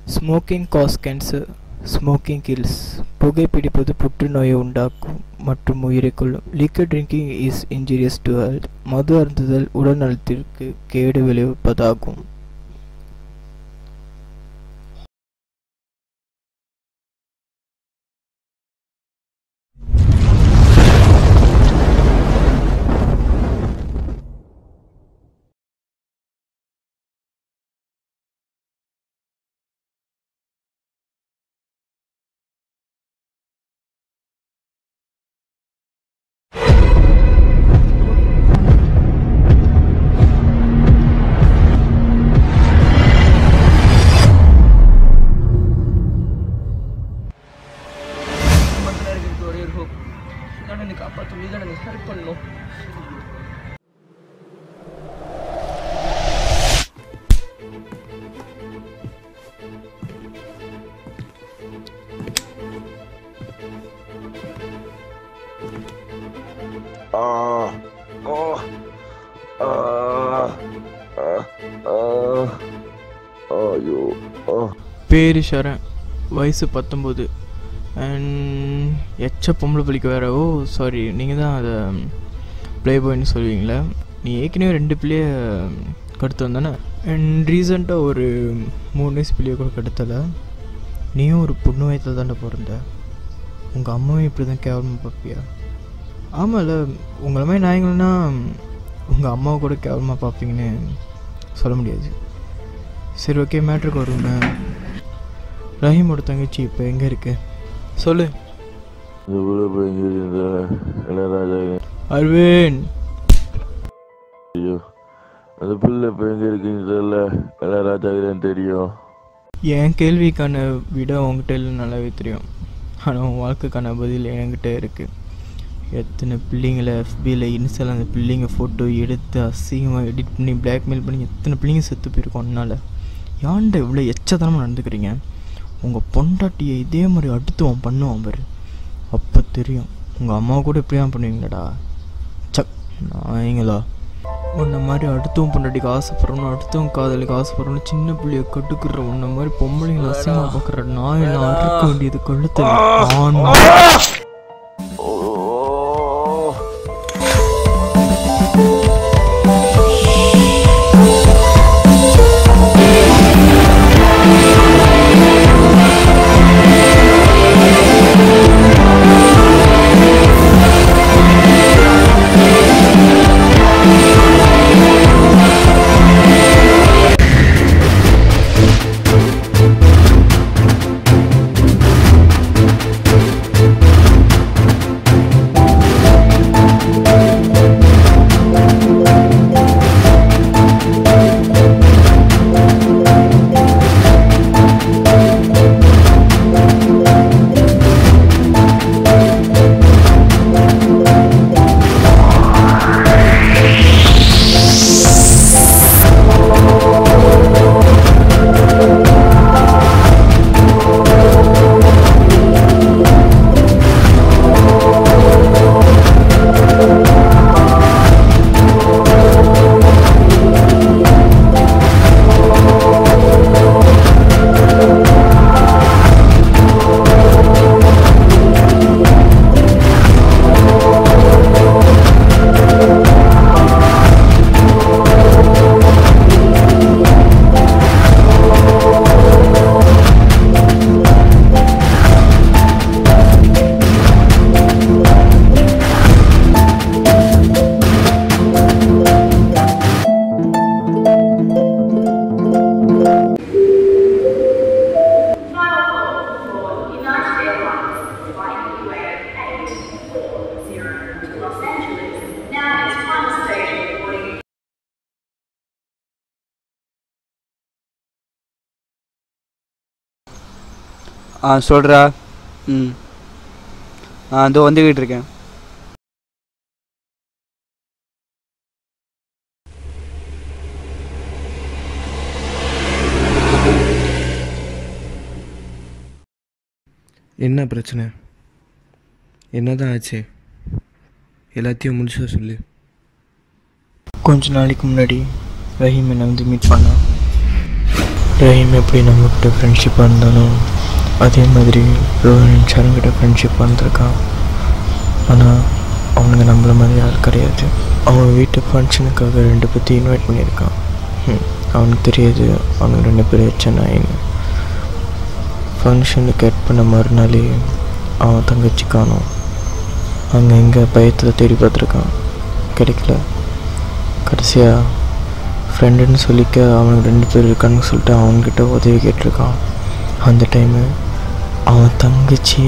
Smoking causes cancer smoking kills புகைப்பிடிப்பது புற்றுநோயை உண்டாக்கும் மற்றும் உயிரை கொல்லும் liquor drinking is injurious to health மது அருந்துதல் உடல் நலத்திற்கு கேடு விளைவிப்பதாகும் மட்டும்தான் இருக்கிறது ஒரே ஒரு ஹோப் இதான் என்னை காப்பாற்றும் இதான் என்னை ஹெல்ப் பண்ணணும் Ah, oh, ah, ah, ah, ஐயோ ஆ பேர் சரண் வயசு பத்தொம்போது அண்ட் எச்ச பொம்பளை பிள்ளைக்கு வேற ஓ சாரி நீங்கள் தான் அதை ப்ளே பாய்னு சொல்லுவீங்களா நீ ஏற்கனவே ரெண்டு பிள்ளைய கடுத்து வந்தானே அண்ட் ரீசெண்டாக ஒரு மூணு வயசு பிள்ளைய கூட கடுத்தலை நீயும் ஒரு பொண்ணு வயத்தில் தாண்டா பிறந்த உங்கள் அம்மாவும் இப்படி தான் கேவலமாக பார்ப்பியா ஆமாம்ல உங்களை மாதிரி நாயங்கன்னா உங்கள் அம்மாவை கூட கேவலமாக பார்ப்பீங்கன்னு சொல்ல முடியாது சரி ஓகே மேட்ருக்கு வருங்க ரஹீமோட தங்கச்சி இப்போ எங்கே இருக்கு சொல்லு இந்த ஊழ பயங்கர இளையராஜா அரவிந்த் ஐயோ அந்த பிள்ளை இப்போ எங்கே இருக்குன்னு தெரியல இளையராஜாவுக்கு தான் தெரியும் என் கேள்விக்கான விட உங்ககிட்ட இல்லை நல்லாவே தெரியும் ஆனால் உன் வாழ்க்கைக்கான பதில் என்கிட்ட இருக்குது எத்தனை பிள்ளைங்கள எஃபியில் இன்ஸ்டால அந்த பிள்ளைங்க ஃபோட்டோ எடுத்து அசிங்கமாக எடிட் பண்ணி blackmail பண்ணி எத்தனை பிள்ளைங்க செத்து போயிருக்கோம் அதனால ஏன்டா இவ்வளோ எச்சத்தனமாக நடந்துக்கிறீங்க உங்கள் பொண்டாட்டியை இதே மாதிரி அடுத்து அவன் பண்ணுவான் பாரு அப்போ தெரியும் உங்கள் அம்மா கூட இப்படி தான் பண்ணுவீங்களாடா சக் நாயங்களா உன்னை மாதிரி அடுத்தவன் பொண்டாட்டிக்கு ஆசைப்படுறவனும் அடுத்தவன் காதலுக்கு ஆசைப்படுறவனும் சின்ன பிள்ளைய கட்டுக்குற உன்னை மாதிரி பொம்பளைங்களை அசிங்கமாக பார்க்குற நாயை நான் அறுக்க வேண்டியது கழுத்து ஆண் ஓ United Airlines flight UA 840 to Los Angeles. Now its final stage reporting ஆ சொல்கிறா ம் ஆ இதோ வந்துக்கிட்டு இருக்கேன் என்ன பிரச்சனை என்னதான் ஆச்சு எல்லாத்தையும் முடிச்சா சொல்லு கொஞ்ச நாளைக்கு முன்னாடி ரஹீம் என்னை வந்து மீட் பண்ணான் ரஹீம் எப்படி நம்மக்கிட்ட ஃப்ரெண்ட்ஷிப்பாக இருந்தாலும் அதே மாதிரி ரோஹன் சரங்கிட்ட ஃப்ரெண்ட்ஷிப்பாக இருந்திருக்கான் ஆனால் அவனுங்க நம்மள மாதிரி யாரும் கிடையாது அவன் வீட்டு ஃபங்க்ஷனுக்காக ரெண்டு பற்றி இன்வைட் பண்ணியிருக்கான் ம், அவனுக்கு தெரியாது அவனுக்கு ரெண்டு பேரும் எச்சனாயின்னு ஃபங்க்ஷனுக்கு கட் பண்ண மறுநாளே அவன் தங்கச்சி காணோம் அங்கே எங்கே பயத்தில் தேடி பார்த்துருக்கான் கிடைக்கல கடைசியாக ஃப்ரெண்டுன்னு சொல்லிக்க அவனுக்கு ரெண்டு பேர் இருக்கான்னு சொல்லிட்டு அவன்கிட்ட உதவி கேட்டிருக்கான் அந்த டைமு அவன் தங்கச்சி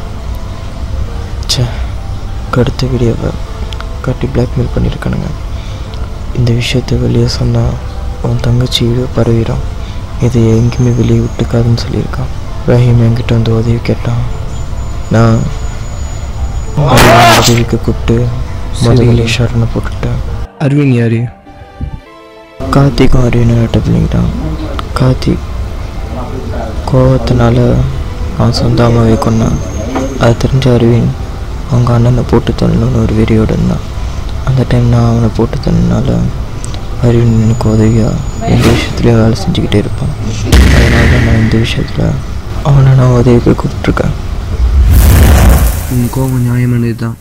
ச்சே கடுத்த வீடியோவை காட்டி பிளாக்மெயில் பண்ணியிருக்கானுங்க இந்த விஷயத்தை வெளியே சொன்னால் அவன் தங்கச்சி வீடியோ பரவிடும் இதை எங்கேயுமே வெளியே விட்டுக்காதுன்னு சொல்லியிருக்கான் ரஹீம் என்கிட்ட வந்து உதவி கேட்டான் நான் அவனை உதவிக்கு கூப்பிட்டு முதல்ல ஷர்ட்னு போட்டுட்டேன் அரவிந்த் யாரு கார்த்திக்கும் அரவினும் டபிளிங் தான் கார்த்திக் கோவத்தினால அவன் சொந்த அம்மாவை கொன்னான் அது தெரிஞ்ச அரவிந்த் அவங்க அண்ணனை போட்டு தள்ளணும்னு ஒரு வெறியோடு இருந்தான் அந்த டைம் நான் அவனை போட்டு தள்ளினால அரவிந்த் எனக்கு உதவியாக எந்த விஷயத்துலையும் வேலை செஞ்சுக்கிட்டே இருப்பான் அதனால தான் நான் இந்த விஷயத்தில் அவனை நான் உதவிக்கு கூப்பிட்ருக்கேன் உன் கோபம் நியாயமானது தான்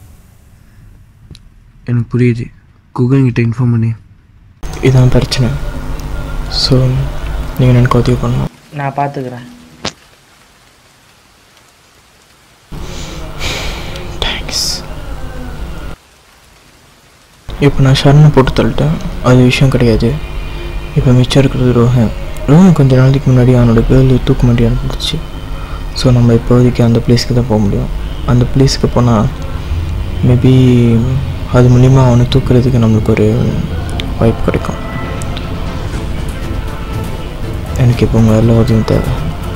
எனக்கு புரியுது குகன்கிட்ட இன்ஃபார்ம் பண்ணி இதான் பிரச்சனை ஸோ நீங்கள் எனக்கு உதவி பண்ணணும் நான் பார்த்துக்கிறேன் தேங்க்ஸ் இப்போ நான் ஷர்னை போட்டு தள்ளிட்டேன் அது விஷயம் கிடையாது இப்போ மிச்சம் இருக்கிறது ரோஹன் ரோஹன் கொஞ்ச நாளைக்கு முன்னாடி அவனோட கேர்ள் தூக்க மாட்டி அனுப்பிடுச்சு ஸோ நம்ம இப்போதைக்கு அந்த பிளேஸ்க்கு தான் போக முடியும் அந்த பிளேஸ்க்கு போனால் மேபி அது மூலிமா அவனை தூக்குறதுக்கு நம்மளுக்கு ஒரு வாய்ப்பு கிடைக்கும் எனக்கு இப்போ உங்கள் எல்லா உதவியும் தேவை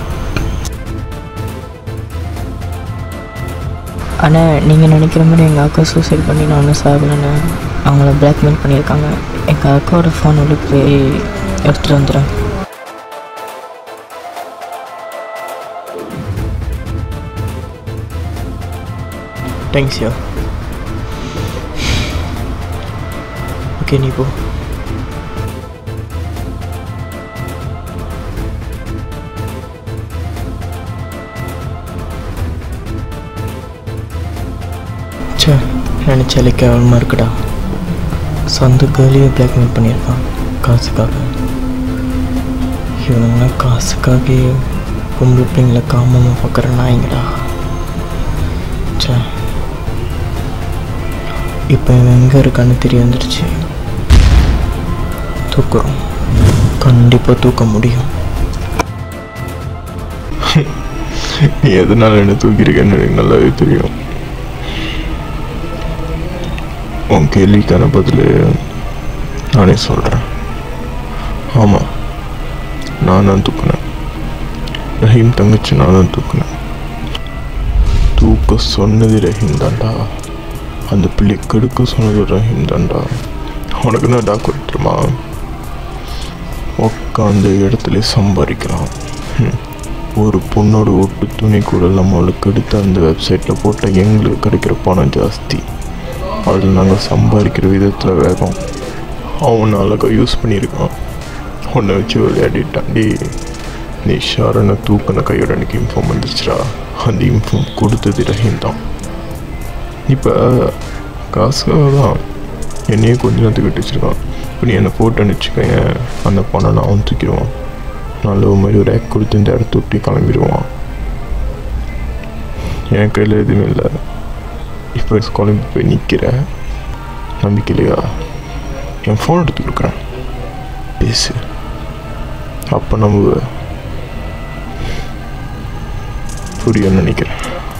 ஆனால் நீங்கள் நினைக்கிற மாதிரி எங்கள் அக்கா சூசைட் பண்ணி நான் ஒன்றும் சாகலைன்னு அவங்கள பிளாக்மெயில் பண்ணியிருக்காங்க எங்கள் அக்காவோட ஃபோன் உள்ள போய் எடுத்துகிட்டு வந்துடுறேன் தேங்க்ஸ் யா ஓகே நீ போ ச்சே நினச்சாலே கேவலமாக இருக்குடா சொந்த கேர்ளையே பிளாக்மெயில் பண்ணியிருக்கான் காசுக்காக இவனுங்களாம் காசுக்காக பொம்பளை பிள்ளைங்கள காமமாக பார்க்குற நாய்ங்கடா ச்சே இப்போ இவன் எங்கே இருக்கான்னு தெரிய வந்துடுச்சு தூக்குறோம் கண்டிப்பாக தூக்க முடியும் நீ எதனால என்ன தூக்கியிருக்கேன்னு எனக்கு நல்லாவே தெரியும் உன் கேள்விக்கான பதில் நானே சொல்கிறேன் ஆமாம் நான் தான் தூக்குனேன் ரஹீம் தங்கச்சி நான் தான் தூக்குனேன் தூக்க சொன்னது ரஹீம் தான்டா அந்த பிள்ளை கெடுக்க சொன்னது ரஹீம் தான்டா உனக்கு என்ன டாக்குமெண்ட் தெரியுமா உட்காந்த இடத்துல சம்பாதிக்கிறான் ஹம். ஒரு பொண்ணோட ஒட்டு துணி கூட நம்மளுக்கு எடுத்து அந்த வெப்சைட்டில் போட்டால் எங்களுக்கு கிடைக்கிற பணம் ஜாஸ்தி அதில் நாங்கள் சம்பாதிக்கிற விதத்தில் வேகம் அவன் அழகாக யூஸ் பண்ணியிருக்கான் உன்னை வச்சு விளையாடிட்டாண்டி நீ ஷாரனை தூக்கின கையோட எனக்கு இன்ஃபார்ம் வந்துச்சுடா அந்த இன்ஃபார்ம் கொடுத்தது ரஹீம் தான் இப்போ காசுக்காக தான் என்னையே கொஞ்ச நேரத்துக்கு விட்டு வச்சிருக்கான் இப்போ நீ என்னை போட்டோன்னு வச்சுக்கோங்க அந்த பணம் நான் அவன் தூக்கிடுவான் நல்ல மாதிரி ஒரு ஆக் கொடுத்து இந்த இடத்த விட்டு கிளம்பிடுவான் என் கையில் எதுவுமே இல்லை இப்போ கிளம்பி போய் நிற்கிற நம்பிக்கை இல்லையா என் ஃபோன் எடுத்து கொடுக்குறேன் பேசு அப்போ நம்ம புரியும்னு நினைக்கிறேன்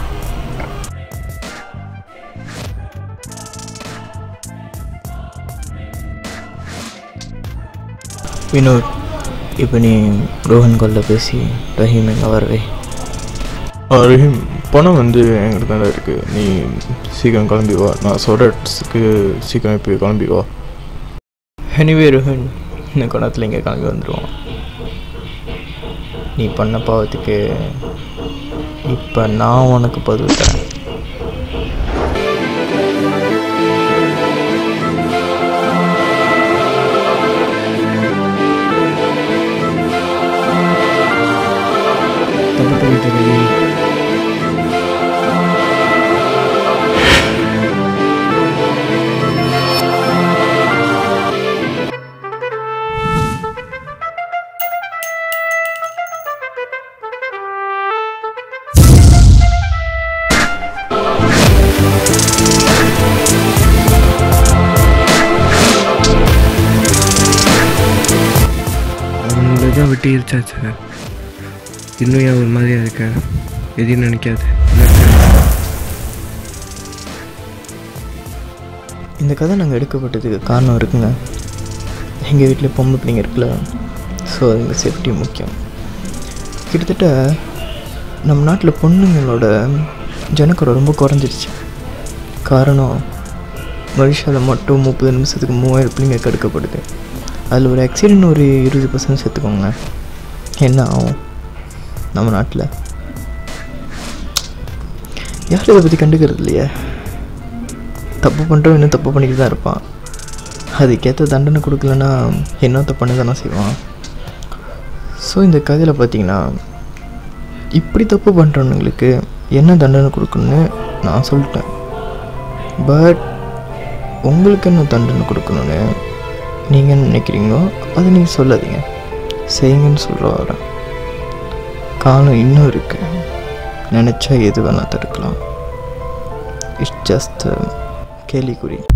வினோத் இப்போ நீ ரோஹன் கொல்ல பேசி ரஹீம் எங்கே வரவே ரஹீம் பணம் வந்து எங்கிட்ட தான் இருக்குது நீ சீக்கிரம் கிளம்பி வா நான் சொல்கிற இடத்துக்கு சீக்கிரம் இப்போ கிளம்பி வா எனிவே ரோஹன் இந்த குணத்தில் இங்கே கிளம்பி வந்துடுவான் நீ பண்ண பாவத்துக்கு இப்போ நான் உனக்கு பதில் தரேன் புரியுது ரவி அவங்கள தான் வெட்டி இருச்சாச்சு இன்னும் ஏன் ஒரு மாதிரியா இருக்க எதையும் நினைக்காது இந்த கதை நாங்கள் எடுக்கப்பட்டதுக்கு காரணம் இருக்குங்க எங்கள் வீட்டில் பொம்பளை பிள்ளைங்க இருக்குல்ல ஸோ எங்கள் சேஃப்டி முக்கியம் கிட்டத்தட்ட நம்ம நாட்டில் பொண்ணுங்களோட ஜனக்கரம் ரொம்ப குறைஞ்சிருச்சு காரணம் மலேசியாவில் மட்டும் முப்பது நிமிஷத்துக்கு மூவாயிரம் பிள்ளைங்க கெடுக்கப்படுது அதில் ஒரு ஆக்சிடென்ட் ஒரு இருபது பர்சன்ட் சேர்த்துக்கோங்க என்ன ஆகும் நம்ம நாட்டில் யாரும் இதை பற்றி கண்டுக்கிறது இல்லையே தப்பு பண்ணுறவன் இன்னும் தப்பு பண்ணிட்டு தான் இருப்பான் அதுக்கேற்ற தண்டனை கொடுக்கலன்னா இன்னும் தப்பு பண்ண தானே செய்வான் ஸோ இந்த கதையில் பார்த்தீங்கன்னா இப்படி தப்பு பண்ணுறவங்களுக்கு என்ன தண்டனை கொடுக்கணும்னு நான் சொல்லிட்டேன் பட் உங்களுக்கு என்ன தண்டனை கொடுக்கணும்னு நீங்கள் என்ன நினைக்கிறீங்களோ அதை நீங்கள் சொல்லாதீங்க செய்யுங்கன்னு சொல்ல வரேன் காலம் இன்னும் இருக்கு நினச்சா எது வேணால் தடுக்கலாம் இட்ஸ் ஜஸ்ட் கேலிக்குறி